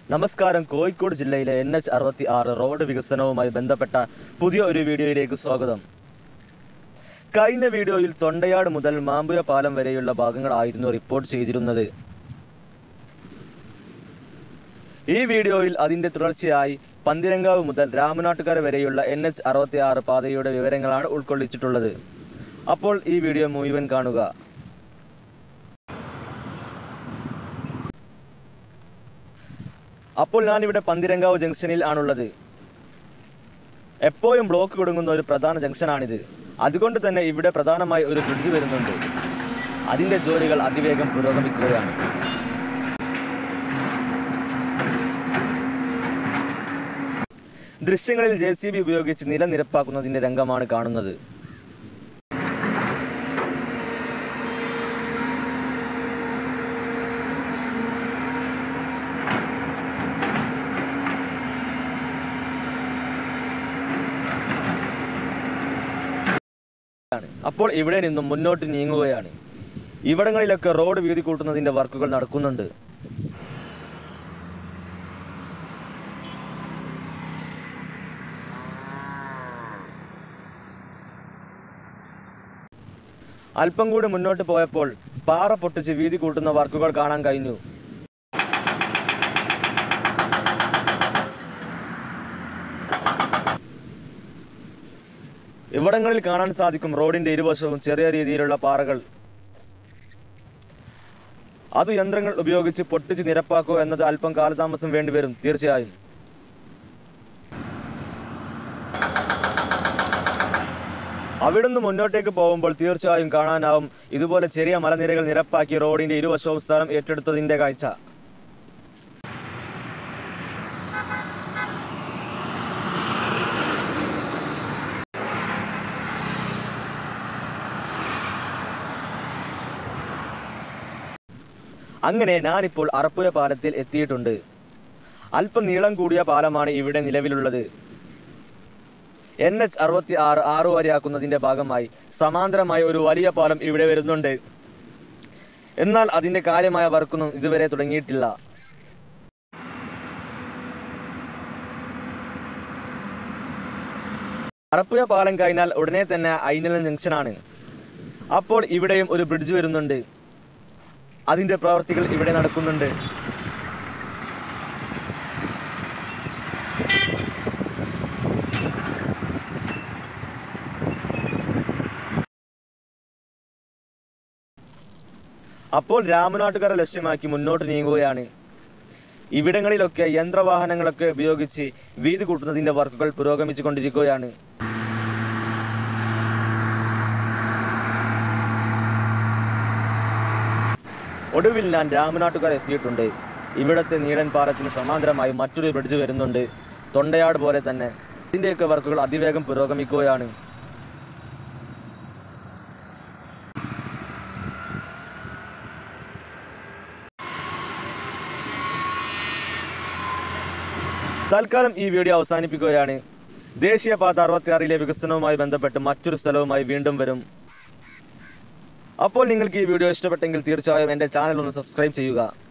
നമസ്കാരം കോഴിക്കോട് ജില്ലയിലെ N H അറുപത്തി ആറ് റോഡ് വികസനവുമായി ബന്ധപ്പെട്ട പുതിയ ഒരു വീഡിയോയിലേക്ക് സ്വാഗതം കഴിഞ്ഞ വീഡിയോയിൽ തൊണ്ടയാട് മുതൽ മാമ്പുയ പാലം വരെയുള്ള ഭാഗങ്ങളായിരുന്നു റിപ്പോർട്ട് ചെയ്തിരുന്നത് ഈ വീഡിയോയിൽ അതിന്റെ തുടർച്ചയായി പന്തിരങ്കാവ് മുതൽ രാമനാട്ടുകര വരെയുള്ള എൻ എച്ച് അറുപത്തി ആറ് പാതയുടെ വിവരങ്ങളാണ് ഉൾക്കൊള്ളിച്ചിട്ടുള്ളത് അപ്പോൾ ഈ വീഡിയോ മുഴുവൻ കാണുക അപ്പോൾ ഞാനിവിടെ പന്തിരങ്കാവ് ജംഗ്ഷനിൽ ആണുള്ളത് എപ്പോഴും ബ്ലോക്ക് കൊടുങ്ങുന്ന ഒരു പ്രധാന ജംഗ്ഷനാണിത് അതുകൊണ്ട് തന്നെ ഇവിടെ പ്രധാനമായി ഒരു ബ്രിഡ്ജ് വരുന്നുണ്ട് അതിന്റെ ജോലികൾ അതിവേഗം പുരോഗമിക്കുകയാണ് ദൃശ്യങ്ങളിൽ ജെ സി ബി ഉപയോഗിച്ച് നിലനിരപ്പാക്കുന്നതിന്റെ രംഗമാണ് കാണുന്നത് ആണ്. അപ്പോൾ ഇവിടെ നിന്നും മുന്നോട്ട് നീങ്ങുകയാണ് ഇവിടങ്ങളിലൊക്കെ റോഡ് വീതി കൂട്ടുന്നതിന്റെ വർക്കുകൾ നടക്കുന്നുണ്ട് അല്പം കൂടി മുന്നോട്ട് പോയപ്പോൾ പാറ പൊട്ടിച്ച് വീതി കൂട്ടുന്ന വർക്കുകൾ കാണാൻ കഴിഞ്ഞു ഇവിടങ്ങളിൽ കാണാൻ സാധിക്കും റോഡിന്റെ ഇരുവശവും ചെറിയ രീതിയിലുള്ള പാറകൾ അത് യന്ത്രങ്ങൾ ഉപയോഗിച്ച് പൊട്ടിച്ച് നിരപ്പാക്കുക എന്നത് അല്പം കാലതാമസം വേണ്ടിവരും തീർച്ചയായും അവിടുന്ന് മുന്നോട്ടേക്ക് പോകുമ്പോൾ തീർച്ചയായും കാണാനാവും ഇതുപോലെ ചെറിയ മലനിരകൾ നിരപ്പാക്കി റോഡിന്റെ ഇരുവശവും സ്ഥലം ഏറ്റെടുത്തതിന്റെ കാഴ്ച അങ്ങനെ ഞാനിപ്പോൾ അറപ്പുഴ പാലത്തിൽ എത്തിയിട്ടുണ്ട് അല്പം നീളം കൂടിയ പാലമാണ് ഇവിടെ നിലവിലുള്ളത് എൻ എച്ച് അറുപത്തി ആറ് ആറു വരെയാക്കുന്നതിന്റെ ഭാഗമായി സമാന്തരമായ ഒരു വലിയ പാലം ഇവിടെ വരുന്നുണ്ട് എന്നാൽ അതിന്റെ കാര്യമായ വർക്കൊന്നും ഇതുവരെ തുടങ്ങിയിട്ടില്ല അറപ്പുഴ പാലം കഴിഞ്ഞാൽ ഉടനെ തന്നെ ഐനലം ജംഗ്ഷനാണ് അപ്പോൾ ഇവിടെയും ഒരു ബ്രിഡ്ജ് വരുന്നുണ്ട് അതിന്റെ പ്രവർത്തികൾ ഇവിടെ നടക്കുന്നുണ്ട് അപ്പോൾ രാമനാട്ടുകര ലക്ഷ്യമാക്കി മുന്നോട്ട് നീങ്ങുകയാണ് ഇവിടങ്ങളിലൊക്കെ യന്ത്രവാഹനങ്ങളൊക്കെ ഉപയോഗിച്ച് വീതി കൂട്ടുന്നതിന്റെ വർക്കുകൾ പുരോഗമിച്ചു കൊണ്ടിരിക്കുകയാണ് ഒടുവിൽ ഞാൻ രാമനാട്ടുകര എത്തിയിട്ടുണ്ട് ഇവിടത്തെ നീളൻ പാലത്തിന് സമാന്തരമായി മറ്റൊരു ബ്രിഡ്ജ് വരുന്നുണ്ട് തൊണ്ടയാട് പോലെ തന്നെ ഇതിന്റെയൊക്കെ വർക്കുകൾ അതിവേഗം പുരോഗമിക്കുകയാണ് തൽക്കാലം ഈ വീഡിയോ അവസാനിപ്പിക്കുകയാണ് ദേശീയപാത അറുപത്തിയാറിലെ വികസനവുമായി ബന്ധപ്പെട്ട് മറ്റൊരു സ്ഥലവുമായി വീണ്ടും വരും അപ്പോൾ നിങ്ങൾക്ക് ഈ വീഡിയോ ഇഷ്ടപ്പെട്ടെങ്കിൽ തീർച്ചയായും എന്റെ ചാനൽ ഒന്ന് സബ്സ്ക്രൈബ് ചെയ്യുക